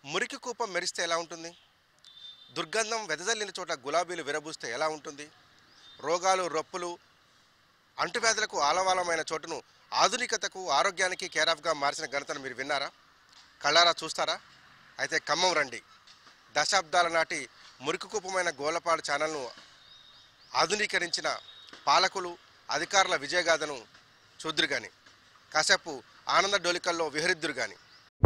మురికి కూపం మెరిస్తే ఎలా ఉంటుంది దుర్గంధం వెదజల్లిన చోట గులాబీలు విరబూస్తే ఎలా ఉంటుంది రోగాలు రొప్పులు అంటువ్యాధులకు ఆలవాలమైన చోటును ఆధునికతకు ఆరోగ్యానికి కేరాఫ్గా మార్చిన ఘనతను మీరు విన్నారా కళ్ళారా చూస్తారా అయితే ఖమ్మం రండి దశాబ్దాల నాటి మురికి కూపమైన గోలపాడు ఛానల్ను ఆధునీకరించిన పాలకులు అధికారుల విజయగాథను చూద్దురు గాని కాసేపు ఆనంద డోలికల్లో విహరిద్దురు గాని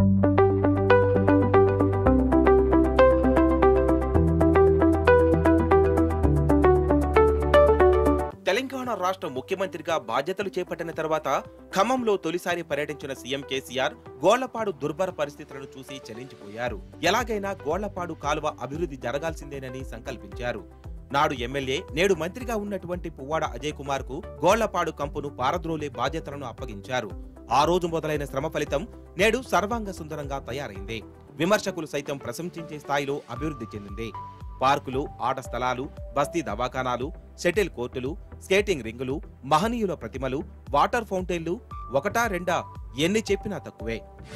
తెలంగాణ రాష్ట్ర ముఖ్యమంత్రిగా బాధ్యతలు చేపట్టిన తర్వాత ఖమ్మంలో తొలిసారి పర్యటించిన సీఎం కేసీఆర్ గోళ్లపాడు దుర్భర పరిస్థితులను చూసి చలించిపోయారు ఎలాగైనా గోళ్లపాడు కాలువ అభివృద్ధి జరగాల్సిందేనని సంకల్పించారు నాడు ఎమ్మెల్యే నేడు మంత్రిగా ఉన్నటువంటి పువ్వాడ అజయ్ కుమార్ కు గోళ్లపాడు కంపును పారద్రోలే బాధ్యతలను అప్పగించారు ఆ రోజు మొదలైన శ్రమ ఫలితం నేడు సర్వాంగ సుందరంగా తయారైంది విమర్శకులు సైతం ప్రశంసించే స్థాయిలో అభివృద్ధి చెందింది పార్కులు ఆట స్థలాలు బస్తీ దవాఖానాలు షటిల్ కోర్టులు స్కేటింగ్ రింగులు మహనీయుల ప్రతిమలు వాటర్ ఫౌంటైన్లు ఒకటా రెండా ఎన్ని చెప్పినా తక్కువే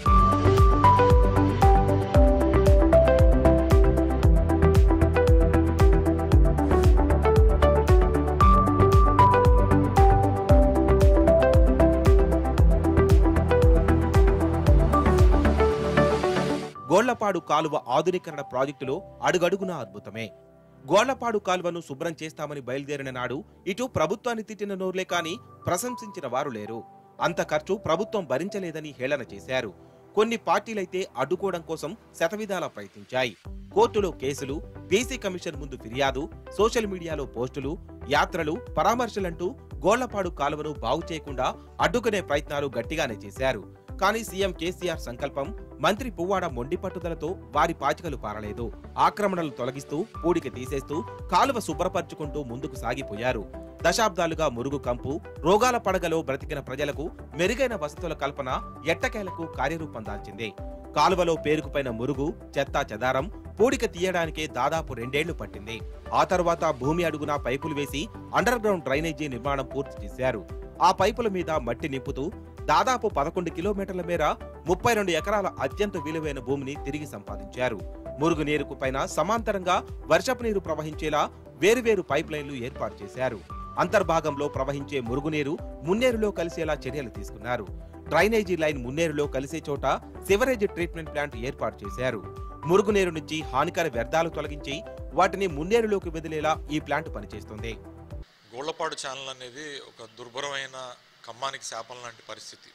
గోళ్లపాడు కాలువ ఆధునీకరణ ప్రాజెక్టులో అడుగడుగునా అద్భుతమే గోళ్లపాడు కాలువను శుభ్రం చేస్తామని బయలుదేరిన నాడు ఇటు ప్రభుత్వాన్ని తిట్టిన నోర్లే కాని ప్రశంసించిన వారు లేరు అంత ఖర్చు ప్రభుత్వం భరించలేదని హేళన చేశారు కొన్ని పార్టీలైతే అడ్డుకోవడం కోసం శతవిధాలా ప్రయత్నించాయి కోర్టులో కేసులు బీసీ కమిషన్ ముందు ఫిర్యాదు సోషల్ మీడియాలో పోస్టులు యాత్రలు పరామర్శలంటూ గోళ్లపాడు కాలువను బాగు చేయకుండా అడ్డుకునే ప్రయత్నాలు గట్టిగానే చేశారు కానీ సీఎం కేసీఆర్ సంకల్పం మంత్రి పువ్వాడ మొండి పట్టుదలతో వారి పాచికలు పారలేదు ఆక్రమణలు తొలగిస్తూ పూడిక తీసేస్తూ కాలువ శుభ్రపరచుకుంటూ ముందుకు సాగిపోయారు దశాబ్దాలుగా మురుగు కంపు రోగాల పడగలో బ్రతికిన ప్రజలకు మెరుగైన వసతుల కల్పన ఎట్టకేలకు కార్యరూపం దాల్చింది కాలువలో పేరుకుపోయిన మురుగు చెత్తా చెదారం పూడిక తీయడానికే దాదాపు రెండేళ్లు పట్టింది ఆ తర్వాత భూమి అడుగున పైపులు వేసి అండర్ గ్రౌండ్ డ్రైనేజీ నిర్మాణం పూర్తి చేశారు ఆ పైపుల మీద మట్టి నింపుతూ దాదాపు పదకొండు కిలోమీటర్ల మేర ముప్పై రెండు ఎకరాల అత్యంత విలువైన భూమిని తిరిగి సంపాదించారు మురుగు నీరుకు పైన సమాంతరంగా వర్షపు నీరు ప్రవహించేలా వేరువేరు పైప్ లైన్లు ఏర్పాటు చేశారు అంతర్భాగంలో ప్రవహించే మురుగునీరు మున్నేరులో కలిసేలా చర్యలు తీసుకున్నారు డ్రైనేజీ లైన్ మున్నేరులో కలిసే చోట సివరేజ్ ట్రీట్మెంట్ ప్లాంట్ ఏర్పాటు చేశారు మురుగునీరు నుంచి హానికర వ్యర్థాలు తొలగించి వాటిని మున్నేరులోకి వదిలేలా ఈ ప్లాంట్ పనిచేస్తుంది గోళ్లపాడు ఛానల్ అనేది ఒక దుర్భరమైన ఖమ్మానికి శాపం లాంటి పరిస్థితి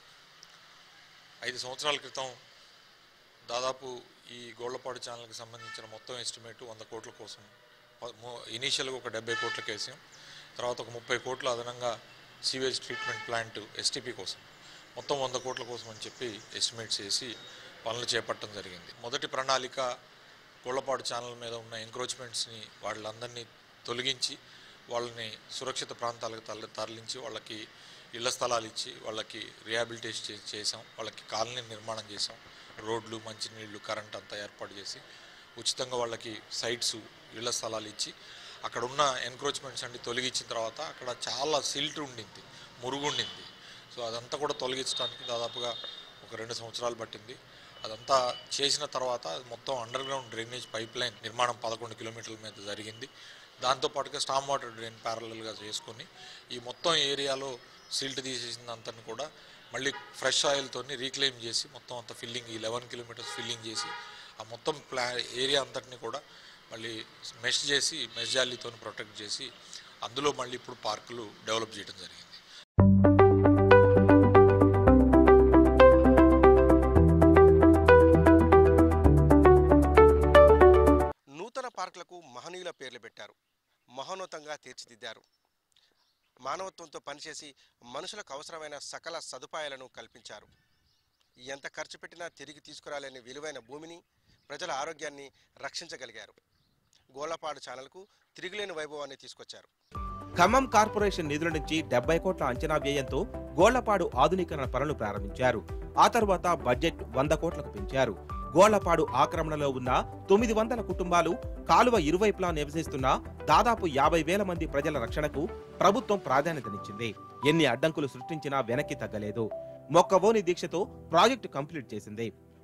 ఐదు సంవత్సరాల క్రితం దాదాపు ఈ గోళ్లపాడు ఛానల్కి సంబంధించిన మొత్తం ఎస్టిమేట్ వంద కోట్ల కోసం ఇనీషియల్గా ఒక డెబ్బై కోట్లకి వేసాం తర్వాత ఒక ముప్పై కోట్లు అదనంగా సీవేజ్ ట్రీట్మెంట్ ప్లాంట్ ఎస్టీపీ కోసం మొత్తం వంద కోట్ల కోసం అని చెప్పి ఎస్టిమేట్స్ చేసి పనులు చేపట్టడం జరిగింది మొదటి ప్రణాళిక గోళ్లపాడు ఛానల్ మీద ఉన్న ఎంక్రోచ్మెంట్స్ని వాళ్ళందరినీ తొలగించి వాళ్ళని సురక్షిత ప్రాంతాలకు తరలి తరలించి వాళ్ళకి ఇళ్ల స్థలాలు ఇచ్చి వాళ్ళకి రిహాబిలిటేషన్ చే- చేసాం వాళ్ళకి కాలనీ నిర్మాణం చేసాం రోడ్లు మంచినీళ్ళు కరెంట్ అంతా ఏర్పాటు చేసి ఉచితంగా వాళ్ళకి సైట్స్ ఇళ్ల స్థలాలు ఇచ్చి అక్కడ ఉన్న ఎన్క్రోచ్మెంట్స్ అన్ని తొలగించిన తర్వాత అక్కడ చాలా సిల్ట్ ఉండింది మురుగు ఉండింది సో అదంతా కూడా తొలగించడానికి దాదాపుగా ఒక రెండు సంవత్సరాలు పట్టింది అదంతా చేసిన తర్వాత అది మొత్తం underground drainage pipeline నిర్మాణం పదకొండు కిలోమీటర్ల మీద జరిగింది దాంతోపాటుగా స్టామ్ వాటర్ డ్రైన్ ప్యారలల్గా చేసుకొని ఈ మొత్తం ఏరియాలో సిల్ట్ తీసేసిన అంతని కూడా మళ్ళీ ఫ్రెష్ ఆయిల్తో రీక్లెయిమ్ చేసి మొత్తం అంతా ఫిల్లింగ్ ఈ లెవెన్ కిలోమీటర్స్ ఫిల్లింగ్ చేసి ఆ మొత్తం ప్లా ఏరియా అంతటిని కూడా మళ్ళీ మెష్ చేసి మెష్ జాలీతో ప్రొటెక్ట్ చేసి అందులో మళ్ళీ ఇప్పుడు పార్కులు డెవలప్ చేయడం జరిగింది నూతన పార్కులకు మహనీయుల పేర్లు పెట్టారు మహోన్నతంగా తీర్చిదిద్దారు మానవత్వంతో పనిచేసి మనుషులకు అవసరమైన సకల సదుపాయాలను కల్పించారు ఎంత ఖర్చు పెట్టినా తిరిగి తీసుకురాలేని విలువైన భూమిని ప్రజల ఆరోగ్యాన్ని రక్షించగలిగారు గోళ్లపాడు ఛానల్కు తిరుగులేని వైభవాన్ని తీసుకొచ్చారు ఖమ్మం కార్పొరేషన్ నిధుల నుంచి డెబ్బై కోట్ల అంచనా వ్యయంతో గోళ్లపాడు ఆధునీకరణ పనులు ప్రారంభించారు ఆ తర్వాత బడ్జెట్ వంద కోట్లకు పెంచారు గోళ్లపాడు ఆక్రమణలో ఉన్న తొమ్మిది వందల కుటుంబాలు కాలువ ఇరువైపులా నివసిస్తున్న దాదాపు యాభై వేల మంది ప్రజల రక్షణకు ప్రభుత్వం ప్రాధాన్యతనిచ్చింది ఎన్ని అడ్డంకులు సృష్టించినా వెనక్కి తగ్గలేదు మొక్కవోని దీక్షతో ప్రాజెక్టు కంప్లీట్ చేసింది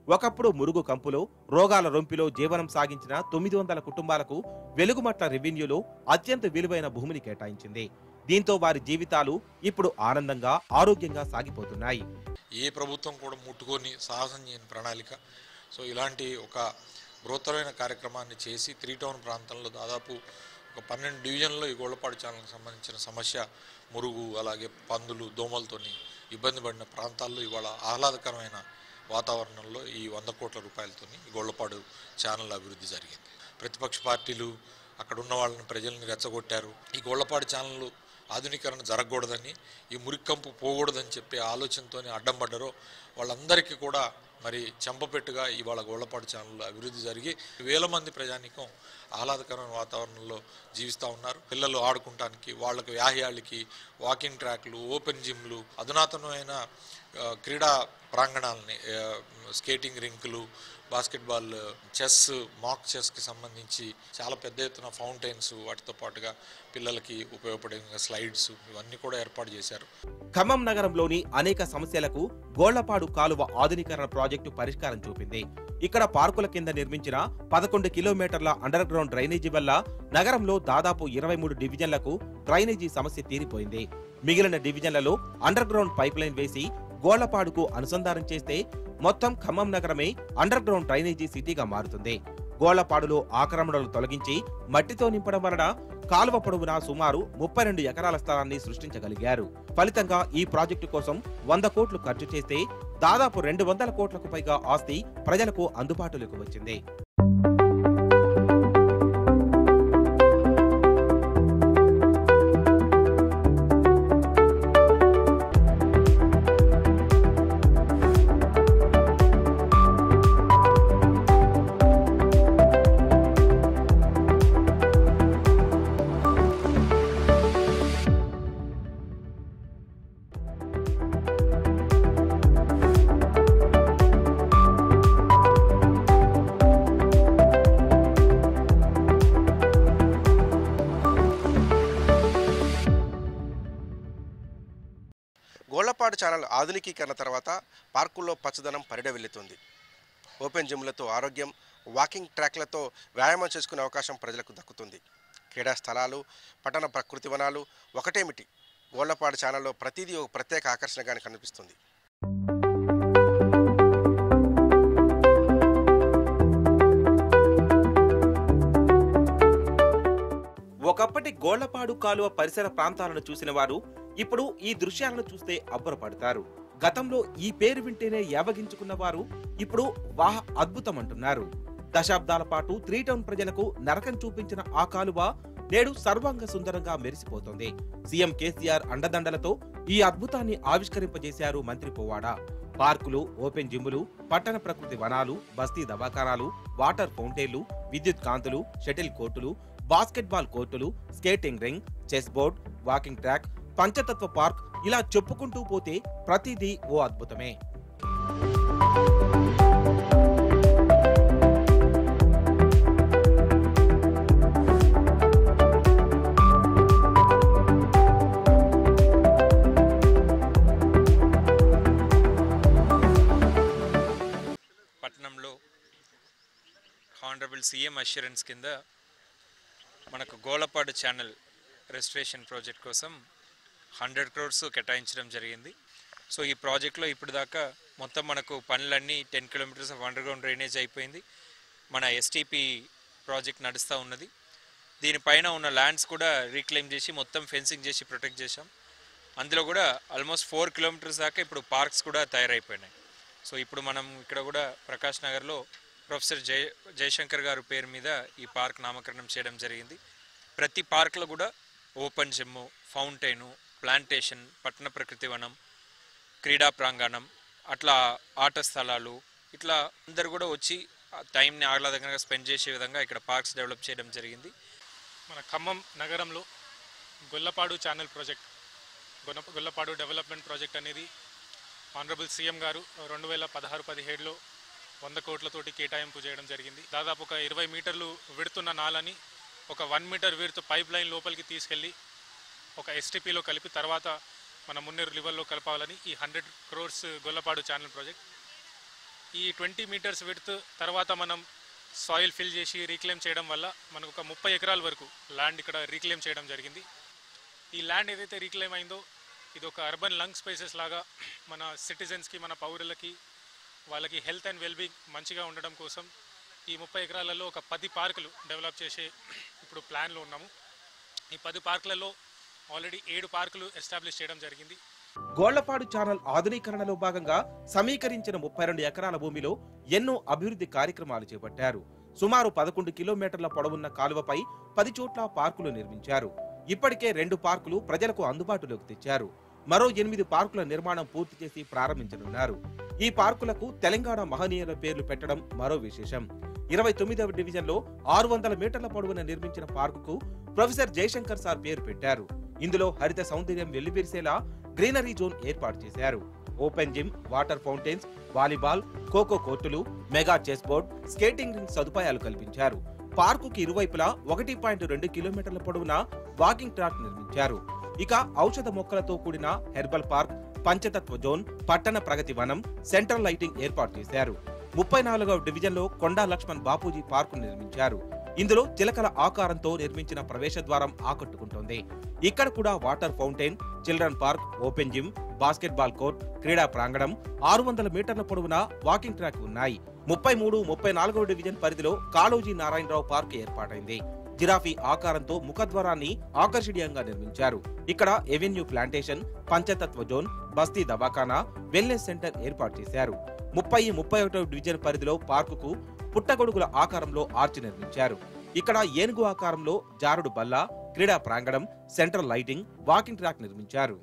ఒకప్పుడు మురుగు కంపులో రోగాల రొంపిలో జీవనం సాగించిన తొమ్మిది వందల కుటుంబాలకు వెలుగుమట్ల రెవెన్యూలో అత్యంత విలువైన భూమిని కేటాయించింది దీంతో వారి జీవితాలు ఇప్పుడు ఆనందంగా ఆరోగ్యంగా సాగిపోతున్నాయి ఏ ప్రభుత్వం కూడా ముట్టుకొని సాహసం చేయని ప్రణాళిక సో ఇలాంటి ఒక బృహత్తరమైన కార్యక్రమాన్ని చేసి త్రీ టౌన్ ప్రాంతంలో దాదాపు ఒక పన్నెండు డివిజన్లో ఈ గోళ్లపాడు ఛానల్కి సంబంధించిన సమస్య మురుగు అలాగే పందులు దోమలతోని ఇబ్బంది పడిన ప్రాంతాల్లో ఇవాళ ఆహ్లాదకరమైన వాతావరణంలో ఈ వంద కోట్ల రూపాయలతోని ఈ గోళ్లపాడు ఛానల్ అభివృద్ధి జరిగింది ప్రతిపక్ష పార్టీలు అక్కడ ఉన్న వాళ్ళని ప్రజల్ని రెచ్చగొట్టారు ఈ గోళ్లపాడు ఛానల్ ఆధునీకరణ జరగకూడదని ఈ మురికంపు పోకూడదని చెప్పే ఆలోచనతోనే అడ్డం పడ్డారో వాళ్ళందరికీ కూడా మరి చెంపపెట్టుగా ఇవాళ గోళ్లపాడు ఛానల్ అభివృద్ధి జరిగి వేల మంది ప్రజానికం ఆహ్లాదకరమైన వాతావరణంలో జీవిస్తూ ఉన్నారు పిల్లలు ఆడుకుంటానికి వాళ్ళకి వ్యాహ్యాలకి వాకింగ్ ట్రాక్లు ఓపెన్ జిమ్లు అధునాతనమైన ఆ, క్రీడా ప్రాంగణాలని ఆ, స్కేటింగ్ రింకులు బాస్కెట్బాల్ చెస్ మాక్ చెస్కి సంబంధించి చాలా పెద్ద ఎత్తున ఫౌంటైన్స్ వాటితో పాటుగా పిల్లలకి ఉపయోగపడే స్లైడ్స్ ఇవన్నీ కూడా ఏర్పాటు చేశారు ఖమ్మం నగరంలోని అనేక సమస్యలకు గోళ్లపాడు కాలువ ఆధునీకరణ ప్రాజెక్టు పరిష్కారం చూపింది ఇక్కడ పార్కుల కింద నిర్మించిన పదకొండు కిలోమీటర్ల అండర్ గ్రౌండ్ డ్రైనేజీ వల్ల నగరంలో దాదాపు ఇరవై మూడు డివిజన్లకు డ్రైనేజీ సమస్య తీరిపోయింది మిగిలిన డివిజన్లలో అండర్ గ్రౌండ్ పైప్ లైన్ వేసి గోళ్లపాడుకు అనుసంధానం చేస్తే మొత్తం ఖమ్మం నగరమే అండర్ గ్రౌండ్ డ్రైనేజీ సిటీగా మారుతుంది గోళ్లపాడులో ఆక్రమణలు తొలగించి మట్టితో నింపడం వలన కాలువ పొడవునా సుమారు ముప్పై రెండు ఎకరాల స్థలాన్ని సృష్టించగలిగారు ఫలితంగా ఈ ప్రాజెక్టు కోసం వంద కోట్లు ఖర్చు చేస్తే దాదాపు రెండు వందల కోట్లకు పైగా ఆస్తి ప్రజలకు అందుబాటులోకి వచ్చింది గోళ్లపాడు ఛానల్ ఆధునికీకరణ తర్వాత పార్కుల్లో పచ్చదనం పరిడవిల్లుతుంది ఓపెన్ జిమ్లతో ఆరోగ్యం వాకింగ్ ట్రాక్లతో వ్యాయామం చేసుకునే అవకాశం ప్రజలకు దక్కుతుంది క్రీడా స్థలాలు పట్టణ ప్రకృతి వనాలు ఒకటేమిటి గోళ్లపాడు ఛానల్లో ప్రతిదీ ఒక ప్రత్యేక ఆకర్షణగానే కనిపిస్తుంది ఒకప్పటి గోళ్లపాడు కాలువ పరిసర ప్రాంతాలను చూసిన వారు ఇప్పుడు ఈ దృశ్యాలను చూస్తే అబ్బురపడతారు గతంలో ఈ పేరు వింటేనే యావగించుకున్న వారు ఇప్పుడు వాహ అద్భుతం అంటున్నారు దశాబ్దాల పాటు త్రీ టౌన్ ప్రజలకు నరకం చూపించిన ఆ కాలువ నేడు సర్వాంగ సుందరంగా మెరిసిపోతోంది సీఎం కేసీఆర్ అండదండలతో ఈ అద్భుతాన్ని ఆవిష్కరింపజేశారు మంత్రి పోవాడా పార్కులు ఓపెన్ జిమ్ములు పట్టణ ప్రకృతి వనాలు బస్తీ దవాఖానాలు వాటర్ ఫౌంటైన్లు విద్యుత్ కాంతులు షటిల్ కోర్టులు బాస్కెట్బాల్ కోర్టులు skating ring chess board walking track Panchatatva park ఇలా చెప్పుకుంటూ పోతే ప్రతిదీ ఓ అద్భుతమే పట్టణంలో హానరబుల్ సీఎం అష్యూరెన్స్ కింద మనకు గోలపాడు ఛానల్ రెస్టరేషన్ ప్రాజెక్ట్ కోసం హండ్రెడ్ క్రోర్స్ కేటాయించడం జరిగింది సో ఈ ప్రాజెక్ట్లో ఇప్పుడు దాకా మొత్తం మనకు పనులన్నీ ten kilometres of underground drainage అయిపోయింది మన ఎస్టీపీ ప్రాజెక్ట్ నడుస్తూ ఉన్నది దీనిపైన ఉన్న ల్యాండ్స్ కూడా రీక్లెయిమ్ చేసి మొత్తం ఫెన్సింగ్ చేసి ప్రొటెక్ట్ చేశాం అందులో కూడా ఆల్మోస్ట్ ఫోర్ కిలోమీటర్స్ దాకా ఇప్పుడు పార్క్స్ కూడా తయారైపోయినాయి సో ఇప్పుడు మనం ఇక్కడ కూడా ప్రకాష్ నగర్లో ప్రొఫెసర్ జయ జయశంకర్ గారు పేరు మీద ఈ పార్క్ నామకరణం చేయడం జరిగింది ప్రతి పార్క్లో కూడా ఓపెన్ జిమ్ ఫౌంటైను ప్లాంటేషన్ పట్టణ ప్రకృతి వనం క్రీడా ప్రాంగణం అట్లా ఆట స్థలాలు ఇట్లా అందరు కూడా వచ్చి ఆ టైంని ఆహ్లాదకరంగా స్పెండ్ చేసే విధంగా ఇక్కడ పార్క్స్ డెవలప్ చేయడం జరిగింది మన ఖమ్మం నగరంలో గొల్లపాడు ఛానల్ ప్రాజెక్ట్ గొల్ల గొల్లపాడు డెవలప్మెంట్ ప్రాజెక్ట్ అనేది ఆనరబుల్ సీఎం గారు రెండు వేల పదహారు పదిహేడులో వంద కోట్లతోటి కేటాయింపు చేయడం జరిగింది దాదాపు ఒక ఇరవై మీటర్లు విడుతున్న నాలని ఒక వన్ మీటర్ విడుతు పైప్ లైన్ లోపలికి తీసుకెళ్ళి ఒక ఎస్టీపీలో కలిపి తర్వాత మన మున్నేరు లివర్లో కలపాలని ఈ hundred crores Gollapadu channel project ఈ ట్వంటీ మీటర్స్ విడ్త్ తర్వాత మనం సాయిల్ ఫిల్ చేసి రీక్లెయిమ్ చేయడం వల్ల మనకు ఒక ముప్పై ఎకరాల వరకు ల్యాండ్ ఇక్కడ రీక్లెయిమ్ చేయడం జరిగింది ఈ ల్యాండ్ ఏదైతే రీక్లెయిమ్ అయిందో ఇది ఒక అర్బన్ లంగ్ స్పేసెస్ లాగా మన సిటిజన్స్కి మన పౌరులకి వాళ్ళకి హెల్త్ అండ్ వెల్బీయింగ్ మంచిగా ఉండడం కోసం ఈ ముప్పై ఎకరాలలో ఒక పది పార్కులు డెవలప్ చేసే ఇప్పుడు ప్లాన్లో ఉన్నాము ఈ పది పార్కులలో ఆల్రెడీ ఏడు పార్కులు ఎస్టాబ్లిష్ చేయడం జరిగింది గోళ్లపాడు ఛానల్ ఆధునీకరణలో భాగంగా సమీకరించిన ముప్పై రెండు ఎకరాల భూమిలో ఎన్నో అభివృద్ధి కార్యక్రమాలు చేపట్టారు సుమారు పదకొండు కిలోమీటర్ల పొడవున్న కాలువపై పది చోట్ల పార్కులు నిర్మించారు ఇప్పటికే రెండు పార్కులు ప్రజలకు అందుబాటులోకి తెచ్చారు మరో ఎనిమిది పార్కుల నిర్మాణం పూర్తి చేసి ప్రారంభించనున్నారు ఈ పార్కులకు తెలంగాణ మహనీయుల పేర్లు పెట్టడం మరో విశేషం ఇరవై తొమ్మిదవ డివిజన్లో ఆరు వందల మీటర్ల పొడవున నిర్మించిన పార్కుకు ప్రొఫెసర్ జయశంకర్ సార్ పేరు పెట్టారు ఇందులో హరిత సౌందర్యం వెల్లివిరిసేలా గ్రీనరీ జోన్ ఏర్పాటు చేశారు open gym water fountains volleyball khokho కోర్టులు mega chess board skating ring సదుపాయాలు కల్పించారు పార్కుకి ఇరువైపులా ఒకటి పాయింట్ రెండు కిలోమీటర్ల పొడవున వాకింగ్ ట్రాక్ నిర్మించారు ఇక ఔషధ మొక్కలతో కూడిన హెర్బల్ పార్క్ పంచతత్వ జోన్ పట్టణ ప్రగతి వనం సెంట్రల్ లైటింగ్ ఏర్పాటు చేశారు ముప్పై నాలుగవ డివిజన్లో కొండా లక్ష్మణ్ బాపూజీ పార్కు నిర్మించారు ఇందులో చిలకల ఆకారంతో నిర్మించిన ప్రవేశ ద్వారం ఆకట్టుకుంటోంది ఇక్కడ కూడా water fountain children park open gym basketball court క్రీడా ప్రాంగణం ఆరు వందల మీటర్ల పొడవున వాకింగ్ ట్రాక్ ఉన్నాయి ముప్పై మూడు ముప్పై నాలుగవ డివిజన్ పరిధిలో కాళోజీ నారాయణరావు పార్క్ ఏర్పాటైంది జిరాఫీ ఆకారంతో ముఖద్వారాన్ని ఆకర్షణీయంగా నిర్మించారు ఇక్కడ ఎవెన్యూ ప్లాంటేషన్ పంచతత్వ జోన్ బస్తీ దవాఖానా వెల్నెస్ సెంటర్ ఏర్పాటు చేశారు ముప్పై ముప్పై ఒకటో డివిజన్ పరిధిలో పార్కుకు పుట్టగొడుగుల ఆకారంలో ఆర్చి నిర్మించారు ఇక్కడ ఏనుగు ఆకారంలో జారుడు బల్ల క్రీడా ప్రాంగణం సెంట్రల్ లైటింగ్ వాకింగ్ ట్రాక్ నిర్మించారు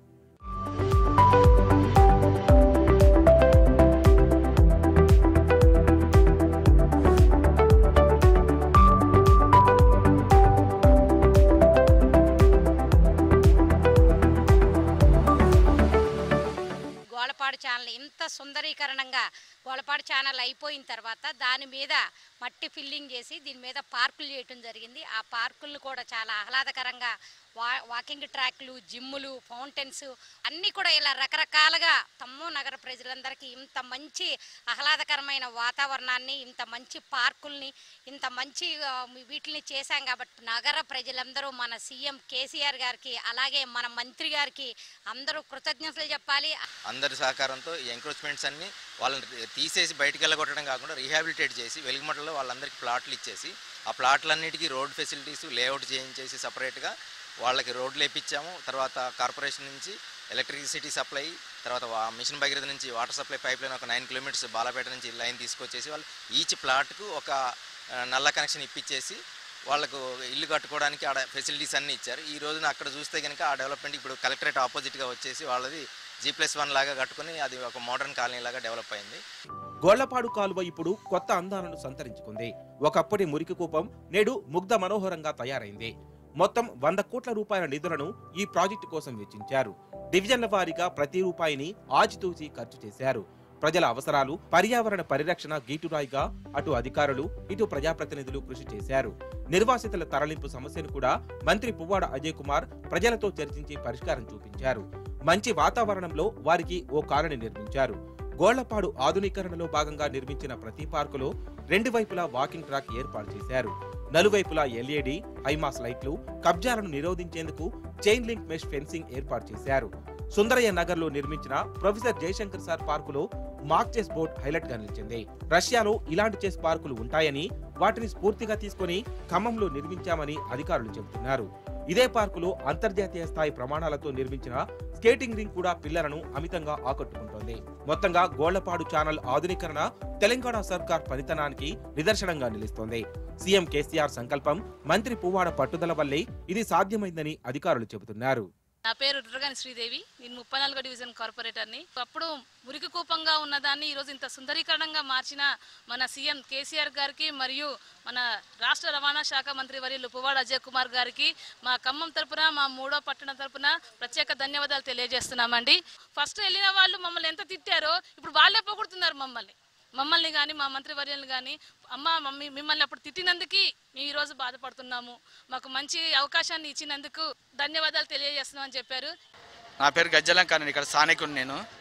గోళపాడు ఛానల్ ఇంత సుందరీకరణంగా గోళపాడు ఛానల్ అయిపోయిన తర్వాత దాని మీద మట్టి ఫిల్లింగ్ చేసి దీని మీద పార్కులు చేయటం జరిగింది ఆ పార్కులను కూడా చాలా ఆహ్లాదకరంగా వా వాకింగ్ ట్రాక్లు జిమ్ములు ఫౌంటైన్స్ అన్నీ కూడా ఇలా రకరకాలుగా ఖమ్మం నగర ప్రజలందరికీ ఇంత మంచి ఆహ్లాదకరమైన వాతావరణాన్ని ఇంత మంచి పార్కుల్ని ఇంత మంచి ఆ, వీటిని చేశాం కాబట్టి నగర ప్రజలందరూ మన సీఎం కేసీఆర్ గారికి అలాగే మన మంత్రి గారికి అందరూ కృతజ్ఞతలు చెప్పాలి అందరి సహకారంతో ఈ ఎంక్రోచ్మెంట్స్ అన్ని వాళ్ళని తీసేసి బయటికి వెళ్ళగొట్టడం కాకుండా రీహాబిలిటేట్ చేసి వెలుగుమటలో వాళ్ళందరికీ ప్లాట్లు ఇచ్చేసి ఆ ప్లాట్లన్నిటికీ రోడ్ ఫెసిలిటీస్ లేఅవుట్ చేయించేసి సపరేట్గా వాళ్ళకి రోడ్లు వేయించాము తర్వాత కార్పొరేషన్ నుంచి ఎలక్ట్రిసిటీ సప్లై తర్వాత వా- మిషన్ భగీరథ నుంచి వాటర్ సప్లై పైప్ లైన్ ఒక నైన్ కిలోమీటర్స్ బాలాపేట నుంచి లైన్ తీసుకొచ్చేసి వాళ్ళు ఈచ్ ప్లాట్కు ఒక ఆ, నల్ల కనెక్షన్ ఇప్పించేసి వాళ్ళకు ఇల్లు కట్టుకోవడానికి ఆడ ఫెసిలిటీస్ అన్నీ ఇచ్చారు ఈ రోజున అక్కడ చూస్తే కనుక ఆ డెవలప్మెంట్ ఇప్పుడు కలెక్టరేట్ ఆపోజిట్గా వచ్చేసి వాళ్ళది జీ ప్లస్ వన్ లాగా కట్టుకుని అది ఒక మోడర్న్ కాలనీ లాగా డెవలప్ అయింది గోళ్లపాడు కాలువ ఇప్పుడు కొత్త అందాలను సంతరించుకుంది ఒకప్పటి మురికి కూపం నేడు ముగ్ధ మనోహరంగా తయారైంది మొత్తం వంద కోట్ల రూపాయల నిధులను ఈ ప్రాజెక్టు కోసం వెచ్చించారు డివిజన్ల వారీగా ప్రతి రూపాయిని ఆచితూచి ఖర్చు చేశారు ప్రజల అవసరాలు పర్యావరణ పరిరక్షణ గీటురాయిగా అటు అధికారులు ఇటు ప్రజాప్రతినిధులు కృషి చేశారు నిర్వాసితుల తరలింపు సమస్యను కూడా మంత్రి పువ్వాడ అజయ్ కుమార్ ప్రజలతో చర్చించి పరిష్కారం చూపించారు మంచి వాతావరణంలో వారికి ఓ కాలనీ నిర్మించారు గోళ్లపాడు ఆధునీకరణలో భాగంగా నిర్మించిన ప్రతి పార్కులో రెండు వైపులా వాకింగ్ ట్రాక్ ఏర్పాటు చేశారు నలువైపులా ఎల్ఈడి హైమాస్ లైట్లు కబ్జాలను నిరోధించేందుకు చైన్ లింక్ మెష్ ఫెన్సింగ్ ఏర్పాటు చేశారు సుందరయ్య నగర్ లో నిర్మించిన ప్రొఫెసర్ జయశంకర్ సార్ పార్కులో మాక్ చెస్ బోర్డ్ హైలైట్ గా నిలిచింది రష్యాలో ఇలాంటి చెస్ పార్కులు ఉంటాయని వాటిని స్ఫూర్తిగా తీసుకొని ఖమ్మంలో నిర్మించామని అధికారులు చెబుతున్నారు ఇదే పార్కులో అంతర్జాతీయ స్థాయి ప్రమాణాలతో నిర్మించిన స్కేటింగ్ రింగ్ కూడా పిల్లలను అమితంగా ఆకట్టుకుంటోంది మొత్తంగా గోళ్లపాడు ఛానల్ ఆధునీకరణ తెలంగాణ సర్కార్ పనితనానికి నిదర్శనంగా నిలుస్తోంది సీఎం కేసీఆర్ సంకల్పం మంత్రి పువ్వాడ పట్టుదల వల్లే ఇది సాధ్యమైందని అధికారులు చెబుతున్నారు నా పేరు దుర్గాని శ్రీదేవి నేను ముప్పై నాలుగో డివిజన్ కార్పొరేటర్ని అప్పుడు మురికి కూపంగా ఉన్నదాన్ని ఈరోజు ఇంత సుందరీకరణంగా మార్చిన మన సీఎం కేసీఆర్ గారికి మరియు మన రాష్ట్ర రవాణా శాఖ మంత్రి వర్యులు పువ్వాడ అజయ్ కుమార్ గారికి మా ఖమ్మం తరపున మా మూడో పట్టణ తరపున ప్రత్యేక ధన్యవాదాలు తెలియజేస్తున్నామండి ఫస్ట్ వెళ్ళిన వాళ్ళు మమ్మల్ని ఎంత తిట్టారో ఇప్పుడు వాళ్ళే పొగుడుతున్నారు మమ్మల్ని మమ్మల్ని కానీ మా మంత్రి వర్యులను కానీ అమ్మ మమ్మీ మిమ్మల్ని అప్పుడు తిట్టినందుకు మేము ఈరోజు బాధపడుతున్నాము మాకు మంచి అవకాశాన్ని ఇచ్చినందుకు ధన్యవాదాలు తెలియజేస్తున్నాం అని చెప్పారు నా పేరు గజ్జలం కానీ ఇక్కడ స్థానికుడు నేను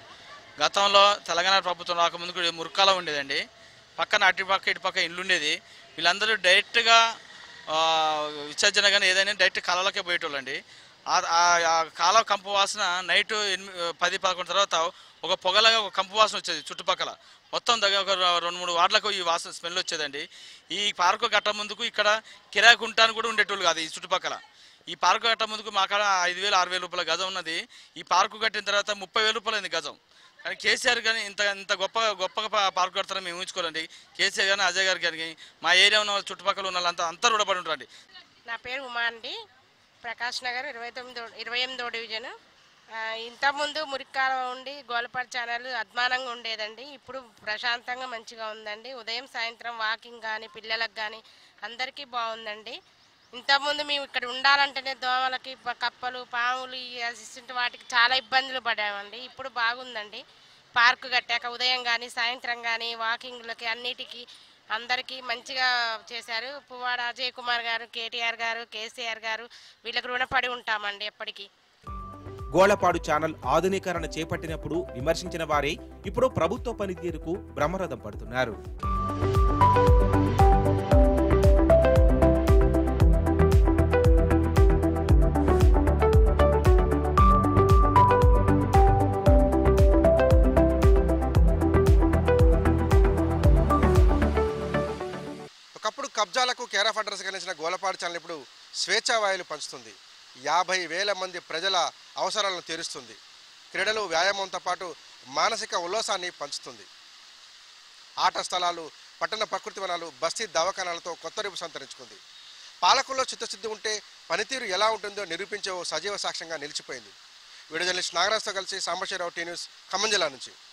గతంలో తెలంగాణ ప్రభుత్వం రాకముందు కూడా మురుకాల ఉండేదండి పక్కన అటు పక్క ఇటు పక్క ఇల్లు ఉండేది వీళ్ళందరూ డైరెక్ట్గా ఆ, విసర్జన కానీ ఏదైనా డైరెక్ట్ కాలంలోకే పోయేటోళ్ళండి ఆ- ఆ- ఆ కాలువ కంపు వాసన నైట్ ఎనిమిది పది పదకొండు తర్వాత ఒక పొగలాగా ఒక కంపు వాసన వచ్చేది చుట్టుపక్కల మొత్తం దగ్గర ఒక రెండు మూడు వార్డులకు ఈ వాసన స్మెల్ వచ్చేదండి ఈ పార్కు గట్ట ముందుకు ఇక్కడ కిరాయి ఉంటాను కూడా ఉండేటోళ్ళు కాదు ఈ చుట్టుపక్కల ఈ పార్కు కట్ట ముందుకు మా కాడ ఐదు వేలు ఆరు వేల రూపాయల గజం ఉన్నది ఈ పార్కు కట్టిన తర్వాత ముప్పై వేల రూపాయలు అయింది గజం కానీ కేసీఆర్ కానీ ఇంత ఇంత గొప్ప గొప్పగా పా- పార్కు కడతారని మేము ఊహించుకోవాలండి కేసీఆర్ కానీ అజయ్ గారు కానీ మా ఏరియా ఉన్న వాళ్ళ చుట్టుపక్కల ఉన్న వాళ్ళంతా అంతా రుణపడి ఉంటారండి నా పేరు ఉమా అండి ప్రకాష్ నగర్ ఇరవై తొమ్మిదో ఇరవై ఎనిమిదో డివిజన్ ఆ, ఇంతకుముందు మురిక్కాల ఉండి గోలపాడు ఛానల్ అద్మానంగా ఉండేదండి ఇప్పుడు ప్రశాంతంగా మంచిగా ఉందండి ఉదయం సాయంత్రం వాకింగ్ కానీ పిల్లలకు కానీ అందరికీ బాగుందండి ఇంతకుముందు మేము ఇక్కడ ఉండాలంటేనే దోమలకి ప- కప్పలు పాములు ఈ అసిస్టెంట్ వాటికి చాలా ఇబ్బందులు పడామండి ఇప్పుడు బాగుందండి పార్కు కట్టాక ఉదయం కానీ సాయంత్రం కానీ వాకింగ్లకి అన్నిటికీ అందరికీ మంచిగా చేశారు పువ్వాడ అజయ్ కుమార్ గారు కేటీఆర్ గారు కేసీఆర్ గారు వీళ్ళకి రుణపడి ఉంటామండి ఎప్పటికీ గోళ్లపాడు ఛానల్ ఆధునీకరణ చేపట్టినప్పుడు విమర్శించిన వారే ఇప్పుడు ప్రభుత్వ పనితీరుకు బ్రహ్మరథం పడుతున్నారు ఒకప్పుడు కబ్జాలకు కేర్ ఆఫ్ అడ్రస్ గణించిన గోలపాడు ఛానల్ ఇప్పుడు స్వేచ్ఛావాయులు పంచుతుంది యాభై వేల మంది ప్రజల అవసరాలను తీరుస్తుంది క్రీడలు వ్యాయామంతో పాటు మానసిక ఉల్లాసాన్ని పంచుతుంది ఆట స్థలాలు పట్టణ ప్రకృతి వనాలు బస్తీ దవాఖానాలతో కొత్త రూపు సంతరించుకుంది పాలకుల్లో చిత్తశుద్ధి ఉంటే పనితీరు ఎలా ఉంటుందో నిరూపించే ఓ సజీవ సాక్ష్యంగా నిలిచిపోయింది వీడియో జర్నలిస్ట్ నాగరాజ్తో కలిసి సాంబశివరావు టీ న్యూస్ ఖమ్మం జిల్లా నుంచి